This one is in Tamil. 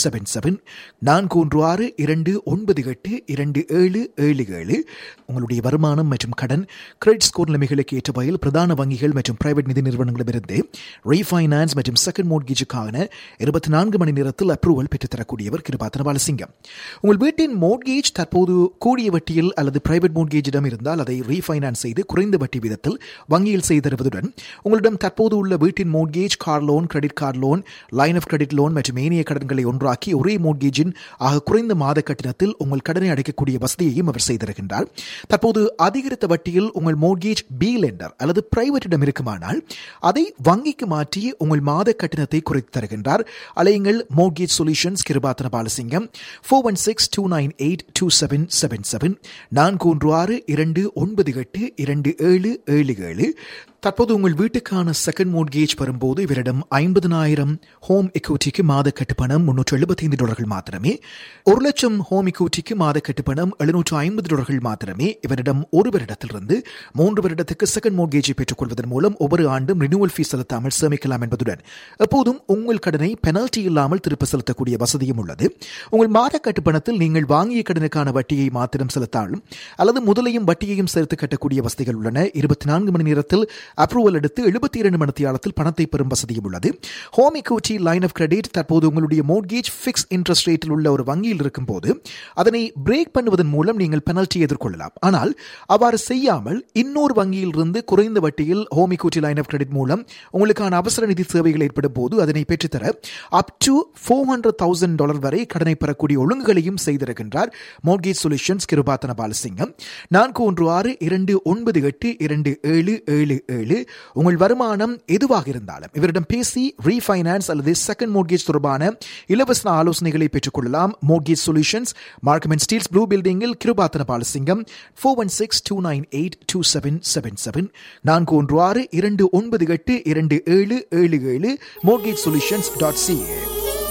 செவன் செவன் நான்கு ஒன்று ஆறு இரண்டு ஒன்பது எட்டு இரண்டு ஏழு ஏழு ஏழு உங்களுடைய வருமானம் மற்றும் கடன் கிரெடிட் ஸ்கோர் நிலைமைகளுக்கு ஏற்ற வகையில் பிரதான வங்கிகள் மற்றும் பிரைவேட் நிதி நிறுவனங்களிடமிருந்து ரீஃபைனான்ஸ் மற்றும் செகண்ட் மோட்கேஜுக்கான இருபத்தி நான்கு மணி நேரத்தில் அப்ரூவல் பெற்றுத்தரக்கூடியவர் கிருபாத்தன பாலசிங்கம் உங்கள் வீட்டின் மோட்கேஜ் தற்போது கூடிய வட்டியில் அல்லது பிரைவேட் மோட்கேஜிடம் இருந்தால் அதை ரீஃபைனான்ஸ் செய்து குறைந்த வட்டி வீதத்தில் வங்கியில் செய்து தருவதுடன் உங்களிடம் தற்போது உள்ள வீட்டின் mortgage car loan credit card loan line of credit loan மற்றும் ஏனைய கடன்களை ஒன்றாக்கி ஒரே மோட்கேஜின் ஆக குறைந்த மாத கட்டணத்தில் உங்கள் கடனை அடைக்கக்கூடிய வசதியையும் அவர் செய்திருக்கின்றார் தற்போது அதிகரித்த வட்டியில் உங்கள் மோட்கேஜ் பி லெண்டர் அல்லது பிரைவேட்டிடம் இருக்குமானால் அதை வங்கிக்கு மாற்றி உங்கள் மாத கட்டணத்தை குறைத்து தருகின்றார் அலையுங்கள் mortgage solutions Kirubathana Balasingam four one six two nine eight two seven seven seven நான்கு ஒன்று ஆறு இரண்டு ஒன்பது எட்டு இரண்டு ஏழு ஏழு ஏழு தற்போது உங்கள் வீட்டுக்கான செகண்ட் மோட்கேஜ் வரும்போது இவரிடம் ஐம்பதனாயிரம் ஹோம் எக்யூட்டிக்கு மாத கட்டுப்பணம் முன்னூற்று எழுபத்தைந்து டாலர்கள் மாத்திரமே ஒரு லட்சம் ஹோம் எக்யூட்டிக்கு மாத கட்டுப்பணம் எழுநூற்று ஐம்பது டாலர்கள் மாத்திரமே இவரிடம் ஒரு வருடத்திலிருந்து மூன்று வருடத்துக்கு செகண்ட் மோட்கேஜை பெற்றுக்கொள்வதன் மூலம் ஒவ்வொரு ஆண்டும் ரினியூவல் ஃபீஸ் செலுத்தாமல் சேமிக்கலாம் என்பதுடன் எப்போதும் உங்கள் கடனை பெனல்டி இல்லாமல் திருப்ப செலுத்தக்கூடிய வசதியும் உள்ளது உங்கள் மாத கட்டுப்பணத்தில் நீங்கள் வாங்கிய கடனுக்கான வட்டியை மாத்திரம் செலுத்தாலும் அல்லது முதலையும் வட்டியையும் சேர்த்து கட்டக்கூடிய வசதிகள் உள்ளன இருபத்தி நான்கு மணி நேரத்தில் அப்ரூவல் எடுத்து எழுபத்தி இரண்டு மணித்தியாலத்தில் பணத்தை பெறும் வசதியும் உள்ளது home equity line of credit தற்போது உங்களுடைய மோட்கேஜ் ஃபிக்ஸ் இன்ட்ரெஸ்ட் ரேட்டில் உள்ள ஒரு வங்கியில் இருக்கும்போது அதனை பிரேக் பண்ணுவதன் மூலம் நீங்கள் பெனல்ட்டி எதிர்கொள்ளலாம் ஆனால் அவ்வாறு செய்யாமல் இன்னொரு வங்கியில் இருந்து குறைந்த வட்டியில் home equity line of credit மூலம் உங்களுக்கான அவசர நிதி சேவைகள் ஏற்படும் போது அதனை பெற்றுத்தர up to four hundred thousand dollar வரை கடனை பெறக்கூடிய ஒழுங்குகளையும் செய்திருக்கின்றார் மோட்கேஜ் சொல்யூஷன்ஸ் கிருபாத்தன பாலசிங்கம் நான்கு ஒன்று ஆறு இரண்டு ஒன்பது எட்டு இரண்டு ஏழு ஏழு ஏழு உங்கள் வருமானம் எதுவாக இருந்தாலும் இவரிடம் பேசி ரீஃபைனான்ஸ் அல்லது செகண்ட் மோட்கேஜ் தொடர்பான இலவச ஆலோசனைகளை பெற்றுக்கொள்ளலாம் mortgage solutions Markham and Steeles blue பில்டிங்கில் Kirubathana Balasingam four one six two nine eight two seven seven seven நான்கு ஒன்று ஆறு இரண்டு ஒன்பது எட்டு இரண்டு ஏழு ஏழு ஏழு மோட்கேஜ் சொல்யூஷன்ஸ் டாட் சிஏ